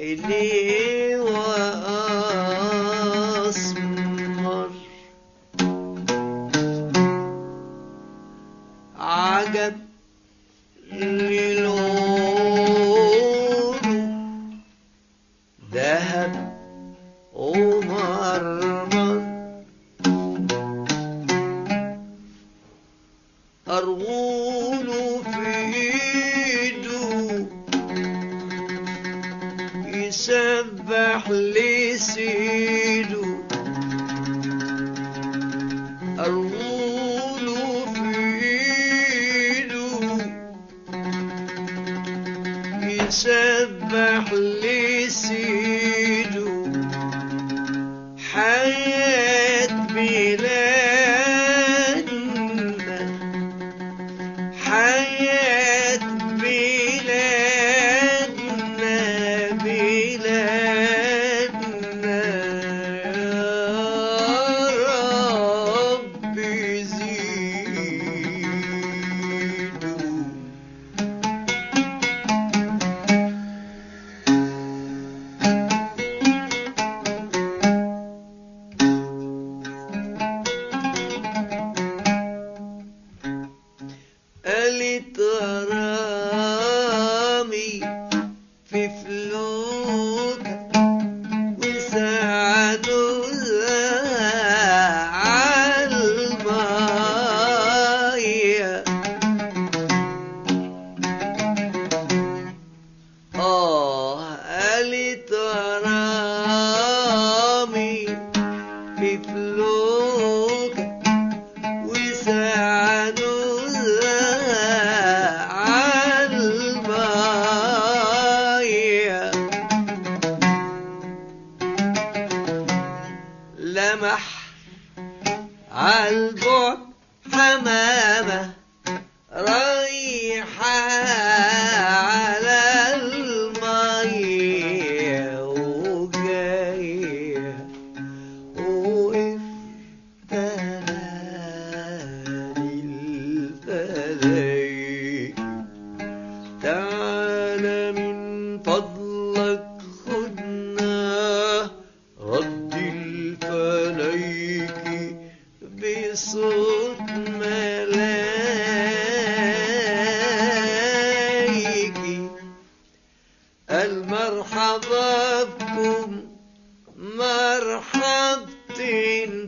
كحلي وأسمر عجب للون ذهب ومرمر أرغول في إيده يسبح لسيده أرغول في إيده يسبح لسيده حياة بلادنا حياة بلادنا بلادنا يا رب زيدوا قالت رامي في فلوك وساعدوا عالمية آه قالت رامي في فلوك وساعدوا عالمية لمح عالبعد حمامة رايحة على المية وجاية وقف تنادي الفلايق تعال من فضلك خدنا رد الفلايك بصوت ملايكي المرحبا بكم مرحبتين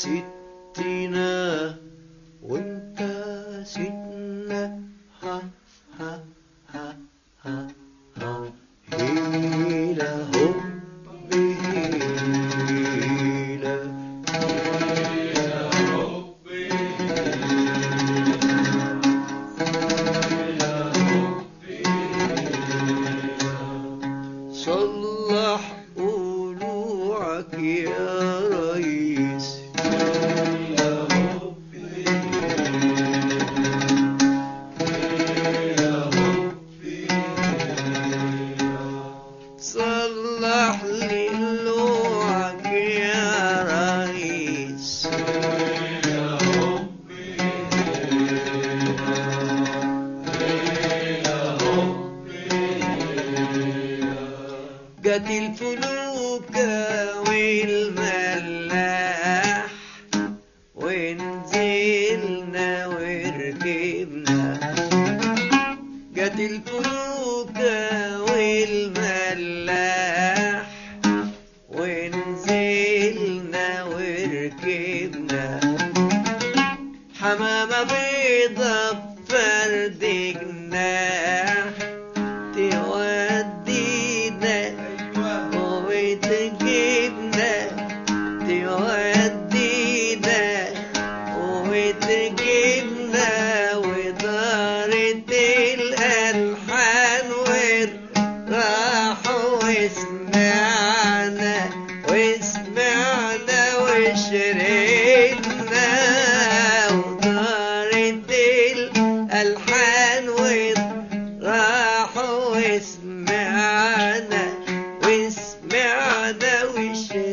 بستنا وانت ستنا ها ها ها ها ها هيلا هوب هيلا صلح قلوعك يا ريس صلح لي لوعك يا ريس جت الفلوكة والملاح ونزلنا وركبنا جت الفلوكة والملاح ونزلنا وركبنا حمامة بيضة بفرد جناح تودينا وتجيبنا تودينا وتجيبنا ودارت الألحان وراحوا وسمعنا وسمعنا وشربنا ودارت الألحان وراحوا وسمعنا وسمعنا وشربنا